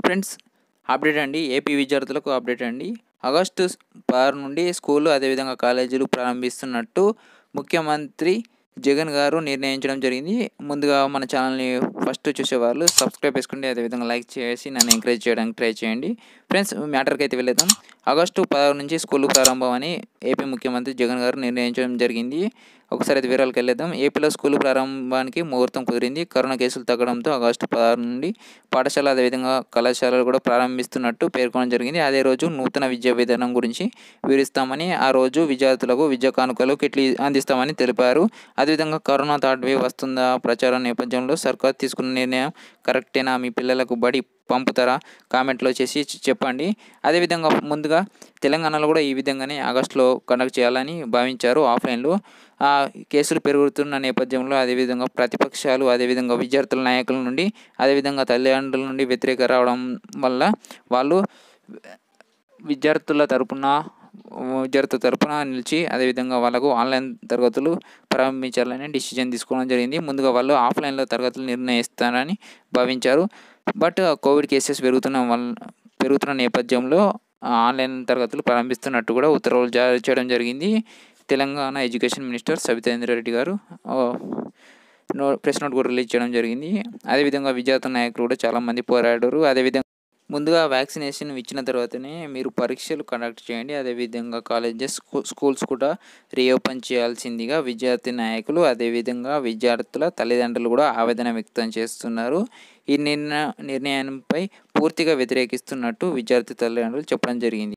friends update అండి AP విద్యార్థులకు update అండి ఆగస్టు పదహారు నుండి స్కూలు అదేవిధంగా కాలేజీలు ప్రారంభిస్తున్నట్టు ముఖ్యమంత్రి జగన్ గారు నిర్ణయించడం జరిగింది ముందుగా మన ఛానల్ని ఫస్ట్ చూసేవాళ్ళు సబ్స్క్రైబ్ చేసుకుంటే అదేవిధంగా లైక్ చేసి నన్ను ఎంకరేజ్ చేయడానికి ట్రై చేయండి ఫ్రెండ్స్ మ్యాటర్కి అయితే వెళ్ళేద్దాం ఆగస్టు పదహారు నుంచి స్కూలు ప్రారంభం అని ఏపీ ముఖ్యమంత్రి జగన్ గారు నిర్ణయించడం జరిగింది ఒకసారి అయితే వివరాలకు వెళ్ళేద్దాం ఏపీలో స్కూలు ప్రారంభానికి ముహూర్తం కుదిరింది కరోనా కేసులు తగ్గడంతో ఆగస్టు పదహారు నుండి పాఠశాల అదేవిధంగా కళాశాలలు కూడా ప్రారంభిస్తున్నట్టు పేర్కొనడం జరిగింది అదే రోజు నూతన విద్యా విధానం గురించి వివరిస్తామని ఆ రోజు విద్యార్థులకు విద్యా కానుకలు కిట్లు అందిస్తామని తెలిపారు అదేవిధంగా కరోనా థర్డ్ వేవ్ వస్తుందా ప్రచారం నేపథ్యంలో సర్కార్ తీసుకున్న నిర్ణయం కరెక్టేనా మీ పిల్లలకు బడి పంపుతారా కామెంట్లో చేసి చెప్పండి అదేవిధంగా ముందుగా తెలంగాణలో కూడా ఈ విధంగానే ఆగస్టులో కండక్ట్ చేయాలని భావించారు ఆఫ్లైన్లో కేసులు పెరుగుతున్న నేపథ్యంలో అదేవిధంగా ప్రతిపక్షాలు అదేవిధంగా విద్యార్థుల నాయకుల నుండి అదేవిధంగా తల్లిదండ్రుల నుండి వ్యతిరేక రావడం వల్ల వాళ్ళు విద్యార్థుల తరపున విద్యార్థుల తరపున నిలిచి అదేవిధంగా వాళ్ళకు ఆన్లైన్ తరగతులు ప్రారంభించాలని డిసిజన్ తీసుకోవడం జరిగింది ముందుగా వాళ్ళు ఆఫ్లైన్లో తరగతులు నిర్ణయిస్తారని భావించారు బట్ కోవిడ్ కేసెస్ పెరుగుతున్న వల్ల పెరుగుతున్న నేపథ్యంలో ఆన్లైన్ తరగతులు ప్రారంభిస్తున్నట్టు కూడా ఉత్తర్వులు జారీ చేయడం జరిగింది తెలంగాణ ఎడ్యుకేషన్ మినిస్టర్ సబితేంద్ర రెడ్డి గారు నో ప్రెస్ నోట్ కూడా రిలీజ్ చేయడం జరిగింది అదేవిధంగా విద్యార్థుల నాయకులు కూడా చాలామంది పోరాడారు అదేవిధంగా ముందుగా వ్యాక్సినేషన్ ఇచ్చిన తర్వాతనే మీరు పరీక్షలు కండక్ట్ చేయండి అదేవిధంగా కాలేజెస్ స్కూల్స్ కూడా రీఓపెన్ చేయాల్సిందిగా విద్యార్థి నాయకులు అదేవిధంగా విద్యార్థుల తల్లిదండ్రులు కూడా ఆవేదన వ్యక్తం చేస్తున్నారు ఈ నిర్ణ నిర్ణయంపై పూర్తిగా వ్యతిరేకిస్తున్నట్టు విద్యార్థి తల్లిదండ్రులు చెప్పడం జరిగింది